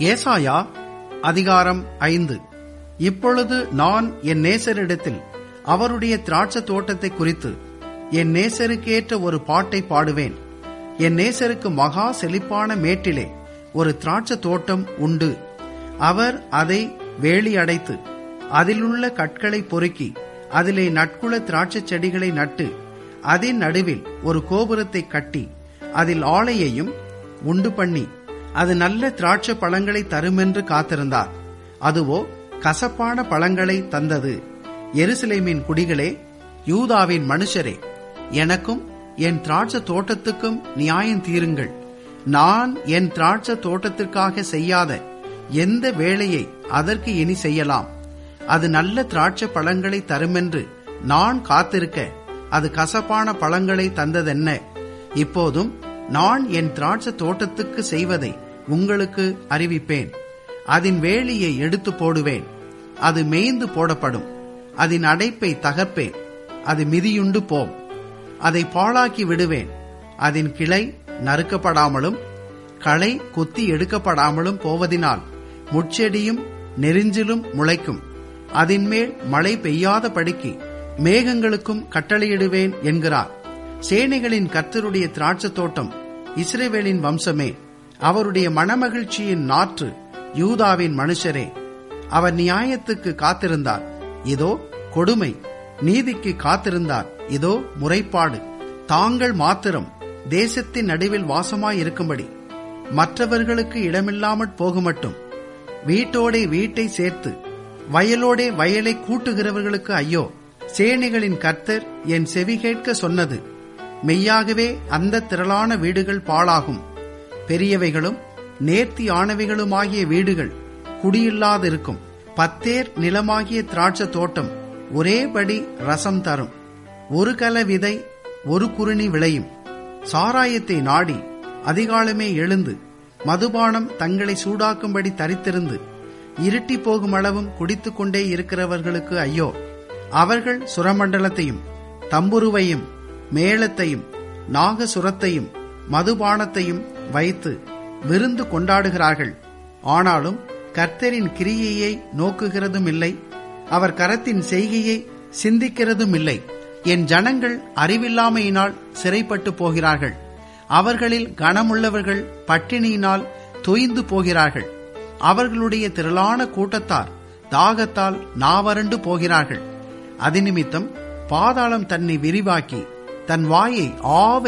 ஏசாயா அதிகாரம் ஐந்து இப்பொழுது நான் என் நேசரிடத்தில் அவருடைய திராட்சை தோட்டத்தை குறித்து என் நேசருக்கேற்ற ஒரு பாட்டை பாடுவேன் என் நேசருக்கு மகா செழிப்பான மேட்டிலே ஒரு திராட்சை தோட்டம் உண்டு அவர் அதை வேலி அடைத்து அதிலுள்ள கற்களை பொறுக்கி அதிலே நட்குல திராட்சை செடிகளை நட்டு அதன் நடுவில் ஒரு கோபுரத்தை கட்டி அதில் ஆலையையும் உண்டு பண்ணி அது நல்ல திராட்சை பழங்களை தருமென்று காத்திருந்தார் அதுவோ கசப்பான பழங்களை தந்தது எருசலேமின் குடிகளே யூதாவின் மனுஷரே எனக்கும் என் திராட்சை தோட்டத்துக்கும் நியாயம் தீருங்கள் நான் என் திராட்சை தோட்டத்திற்காக செய்யாத எந்த வேலையை அதற்கு இனி செய்யலாம் அது நல்ல திராட்சை பழங்களை தருமென்று நான் காத்திருக்க அது கசப்பான பழங்களை தந்ததென்ன இப்போதும் நான் என் திராட்சை தோட்டத்துக்கு செய்வதை உங்களுக்கு அறிவிப்பேன் அதன் வேலியை எடுத்து போடுவேன் அது மேய்ந்து போடப்படும் அதன் அடைப்பை தகர்ப்பேன் அது மிதியுண்டு போம் அதை பாழாக்கி விடுவேன் அதன் கிளை நறுக்கப்படாமலும் களை கொத்தி எடுக்கப்படாமலும் போவதினால் முட்செடியும் நெறிஞ்சிலும் முளைக்கும் அதன்மேல் மழை பெய்யாத படிக்கு மேகங்களுக்கும் கட்டளையிடுவேன் என்கிறார் சேனைகளின் கர்த்தருடைய திராட்சை தோட்டம் இஸ்ரேவேலின் வம்சமே அவருடைய மனமகிழ்ச்சியின் நாற்று யூதாவின் மனுஷரே அவர் நியாயத்துக்கு காத்திருந்தார் இதோ கொடுமை நீதிக்கு காத்திருந்தார் இதோ முறைப்பாடு தாங்கள் மாத்திரம் தேசத்தின் நடுவில் வாசமாயிருக்கும்படி மற்றவர்களுக்கு இடமில்லாமற் போகுமட்டும் வீட்டோடே வீட்டை சேர்த்து வயலோடே வயலை கூட்டுகிறவர்களுக்கு ஐயோ சேனைகளின் கர்த்தர் என் செவி கேட்க சொன்னது மெய்யாகவே அந்த திரளான வீடுகள் பாழாகும் பெரியவைகளும் நேர்த்தி ஆனவைகளுமாகிய வீடுகள் குடியில்லாதிருக்கும் பத்தேர் நிலமாகிய திராட்சை தோட்டம் ஒரேபடி ரசம் தரும் ஒரு கல விதை ஒரு குருணி விளையும் சாராயத்தை நாடி அதிகாலமே எழுந்து மதுபானம் தங்களை சூடாக்கும்படி தரித்திருந்து இருட்டி போகும் அளவும் குடித்துக் கொண்டே இருக்கிறவர்களுக்கு ஐயோ அவர்கள் சுரமண்டலத்தையும் தம்புருவையும் மேளத்தையும் நாகசுரத்தையும் மதுபானத்தையும் வைத்து விருந்து கொண்டாடுகிறார்கள் ஆனாலும் கர்த்தரின் கிரியையை நோக்குகிறதும் இல்லை அவர் கரத்தின் செய்கையை சிந்திக்கிறதும் இல்லை என் ஜனங்கள் அறிவில்லாமையினால் சிறைப்பட்டு போகிறார்கள் அவர்களில் கனமுள்ளவர்கள் பட்டினியினால் தொய்ந்து போகிறார்கள் அவர்களுடைய திரளான கூட்டத்தார் தாகத்தால் நாவரண்டு போகிறார்கள் அது நிமித்தம் பாதாளம் தன்னை விரிவாக்கி தன் வாயை ஆவ